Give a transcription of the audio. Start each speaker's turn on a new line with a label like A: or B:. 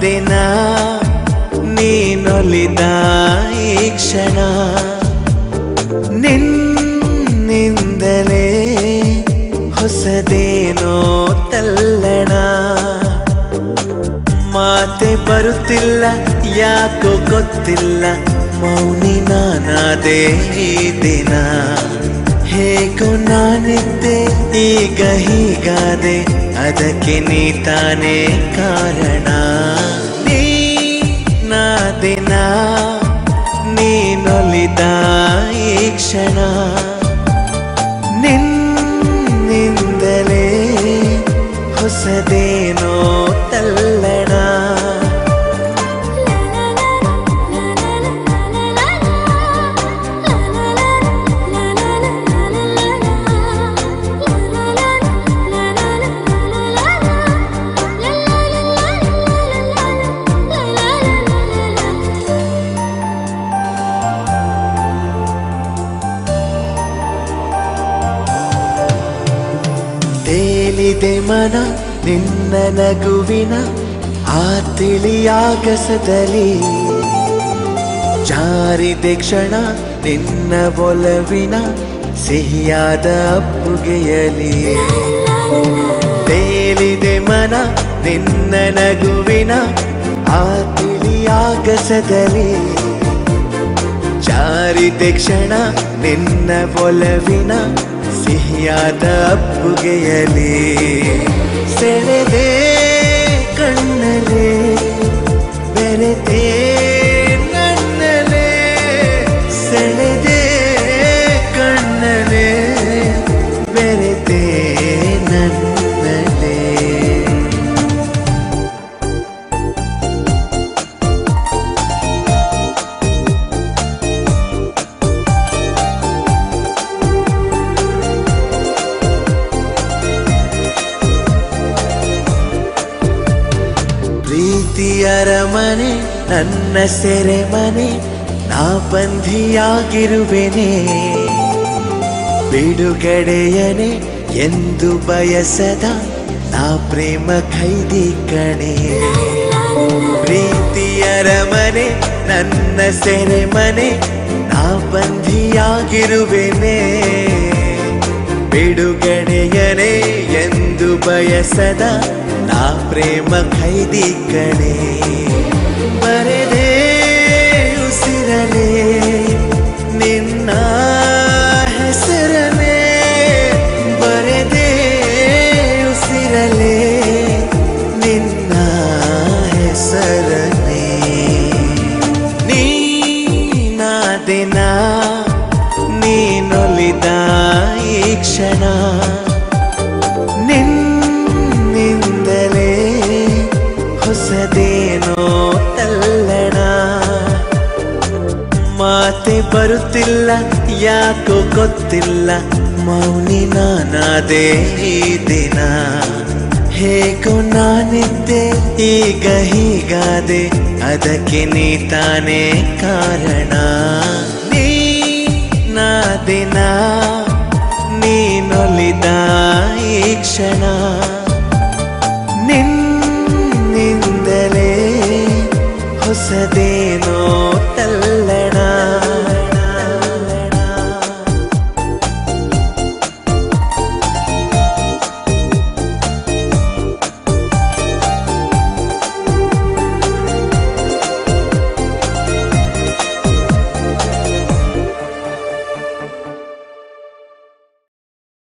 A: ದಿನ ನೀನೊಲಿದ ಈ ಕ್ಷಣ ನಿನ್ನಿಂದಲೇ ಹೊಸದೇನೋ ತಲ್ಲಣ ಮಾತೆ ಬರುತ್ತಿಲ್ಲ ಯಾಕೋ ಗೊತ್ತಿಲ್ಲ ಮೌನಿ ನಾನಾದೆ ಈ ದಿನ ಹೇಗೋ ನಾನಿದ್ದೆ ಈಗ ಹೀಗಾದೆ ಅದಕ್ಕೆ ನೀ ತಾನೇ ಕಾರಣ ನೀ ನಾ ದಿನ ನೀನೊಲಿದ ಈ ಕ್ಷಣ ನಿನ್ನಿಂದಲೇ ಹೊಸದೇನೋ ತಲ್ಲಣ ತೇಲಿದೆ ಮನ ನಿನ್ನ ನಗುವಿನ ಆ ತಿಳಿಯಾಗಸದಲ್ಲಿ ಜಾರಿದೆ ಕ್ಷಣ ನಿನ್ನ ಒಲವಿನ ಸಿಹಿಯಾದ ಅಪ್ಪುಗೆಯಲಿ ತೇಲಿದೆ ಮನ ನಿನ್ನ ನಗುವಿನ ಆ ತಿಳಿಯಾಗಸದಲ್ಲಿ ಜಾರಿದೆ ಕ್ಷಣ ನಿನ್ನ ಒಲವಿನ ಸಿಹಿಯಾದ ಅಪ್ಪುಗೆಯಲಿ ಸೆಳೆದೆ ಕಣ್ಣಲೆ ಬೆರೆತೆ ನನ್ನಲೆ ಸೆಳೆದೆ ಕಣ್ಣಲೆ ಬೆರೆತೆ ನನ್ನಲೆ ಪ್ರೀತಿಯರ ಮನೆ ನನ್ನ ಸೆರೆಮನೆ ನಾ ಬಂಧಿಯಾಗಿರುವೆನೆ ಬಿಡುಗಡೆಯನೆ ಎಂದು ಬಯಸದ ನಾ ಪ್ರೇಮ ಖೈದಿ ಕಣೆ ಪ್ರೀತಿಯರ ಮನೆ ನನ್ನ ಸೆರೆಮನೆ ನಾ ಬಂಧಿಯಾಗಿರುವೆನೆ ಬಿಡುಗಡೆಯನೆ ಎಂದು ಬಯಸದ ನಾ ಪ್ರೇಮ ಖೈದಿ ಕಣೆ ಬರೆದೇ ಉಸಿರಲೆ ನಿನ್ನ ಹೆಸರನೆ ಬರೆದೇ ಉಸಿರಲೆ ನಿನ್ನ ಹೆಸರನೆ ನೀನಾದಿನ ನೀನೊಲಿದ ಈ ಕ್ಷಣ ನಿನ್ನಿಂದಲೇ ಹೊಸದೇನೋ ತಲ್ಲಣ ಮಾತೆ ಬರುತ್ತಿಲ್ಲ ಯಾಕೋ ಗೊತ್ತಿಲ್ಲ ಮೌನಿ ನಾನಾದೆ ಈ ದಿನ ಹೇಗೋ ನಾನಿದ್ದೆ ಈಗ ಹೀಗಾದೆ ಅದಕ್ಕೆ ನೀ ತಾನೇ ಕಾರಣ ನೀ ನಾ ದಿನ ನೀನೊಲಿದ ಈ ಕ್ಷಣ ನಿನ್ನಿಂದಲೇ ಹೊಸದೇ